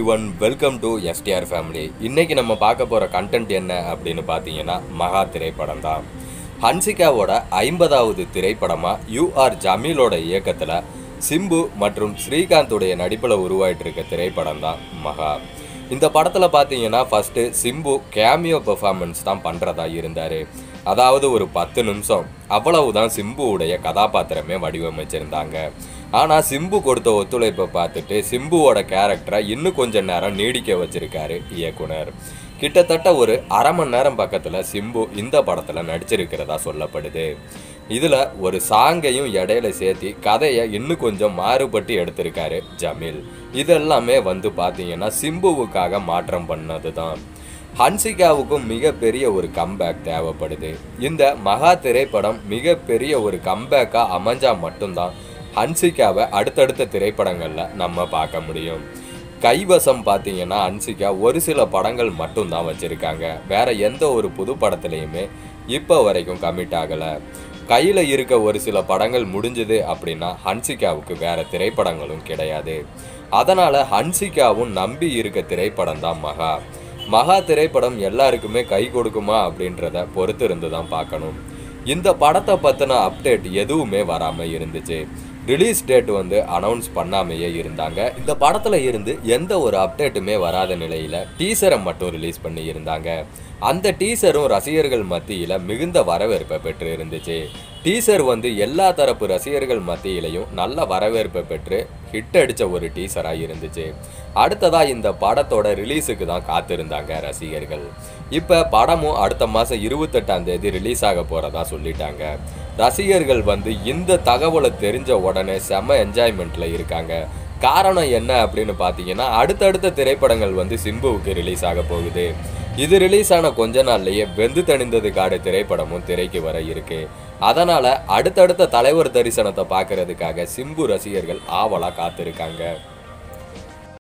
one welcome to STR family இன்னைக்கு நம்ம பார்க்க போகிற கண்டென்ட் என்ன அப்படின்னு பார்த்தீங்கன்னா மகா திரைப்படம் தான் ஹன்சிகாவோட ஐம்பதாவது திரைப்படமாக யூஆர் ஜமீலோட இயக்கத்தில் சிம்பு மற்றும் ஸ்ரீகாந்துடைய நடிப்பில் உருவாயிட்டு இருக்க திரைப்படம் தான் மகா இந்த படத்தில் பார்த்தீங்கன்னா ஃபஸ்ட்டு சிம்பு கேமியோ பெர்ஃபார்மன்ஸ் தான் பண்ணுறதா இருந்தார் அதாவது ஒரு பத்து நிமிஷம் அவ்வளவுதான் சிம்புவுடைய கதாபாத்திரமே வடிவமைச்சிருந்தாங்க ஆனால் சிம்பு கொடுத்த ஒத்துழைப்பை பார்த்துட்டு சிம்புவோட கேரக்டரை இன்னும் கொஞ்ச நேரம் நீடிக்க வச்சிருக்காரு இயக்குனர் கிட்டத்தட்ட ஒரு அரை மணி நேரம் பக்கத்தில் சிம்பு இந்த படத்தில் நடிச்சிருக்கிறதா சொல்லப்படுது இதில் ஒரு சாங்கையும் இடையில சேர்த்தி கதையை இன்னும் கொஞ்சம் மாறுபட்டு எடுத்திருக்காரு ஜமீல் இதெல்லாமே வந்து பார்த்தீங்கன்னா சிம்புவுக்காக மாற்றம் பண்ணது தான் ஹன்சிகாவுக்கும் மிகப்பெரிய ஒரு கம்பேக் தேவைப்படுது இந்த மகா திரைப்படம் மிகப்பெரிய ஒரு கம்பேக்காக அமைஞ்சா மட்டும்தான் ஹன்சிகாவை அடுத்தடுத்த திரைப்படங்களில் நம்ம பார்க்க முடியும் கைவசம் பார்த்தீங்கன்னா ஹன்சிகா ஒரு சில படங்கள் மட்டும்தான் வச்சுருக்காங்க வேற எந்த ஒரு புது படத்துலையுமே இப்போ வரைக்கும் கமிட் ஆகலை கையில் இருக்க ஒரு சில படங்கள் முடிஞ்சது அப்படின்னா ஹன்சிகாவுக்கு வேற திரைப்படங்களும் கிடையாது அதனால் ஹன்சிகாவும் நம்பி இருக்க திரைப்படம் தான் மகா மகா திரைப்படம் எல்லாருக்குமே கை கொடுக்குமா அப்படின்றத பொறுத்து இருந்து தான் பார்க்கணும் இந்த படத்தை பற்றின அப்டேட் எதுவுமே வராமல் இருந்துச்சு ரிலீஸ் டேட் வந்து அனௌன்ஸ் பண்ணாமையே இருந்தாங்க இந்த படத்தில் இருந்து எந்த ஒரு அப்டேட்டுமே வராத நிலையில் டீசரை மட்டும் ரிலீஸ் பண்ணி இருந்தாங்க அந்த டீசரும் ரசிகர்கள் மத்தியில் மிகுந்த வரவேற்பை பெற்று இருந்துச்சு டீசர் வந்து எல்லா தரப்பு ரசிகர்கள் மத்தியிலையும் நல்ல வரவேற்பை பெற்று ஹிட் அடித்த ஒரு டீசராக இருந்துச்சு அடுத்ததா இந்த படத்தோட ரிலீஸுக்கு தான் காத்திருந்தாங்க ரசிகர்கள் இப்போ படமும் அடுத்த மாதம் இருபத்தெட்டாம் தேதி ரிலீஸ் ஆக போகிறதா சொல்லிட்டாங்க ரசிகர்கள் வந்து இந்த தகவலை தெரிஞ்ச உடனே செம என்ஜாய்மெண்ட்டில் இருக்காங்க காரணம் என்ன அப்படின்னு பார்த்தீங்கன்னா அடுத்தடுத்த திரைப்படங்கள் வந்து சிம்புவுக்கு ரிலீஸ் ஆக போகுது இது ரிலீஸ் ஆன கொஞ்ச நாள்லயே வெந்து தணிந்தது காடு திரைப்படமும் திரைக்கு வர இருக்கு அதனால அடுத்தடுத்த தலைவர் தரிசனத்தை பார்க்கறதுக்காக சிம்பு ரசிகர்கள் ஆவலா காத்திருக்காங்க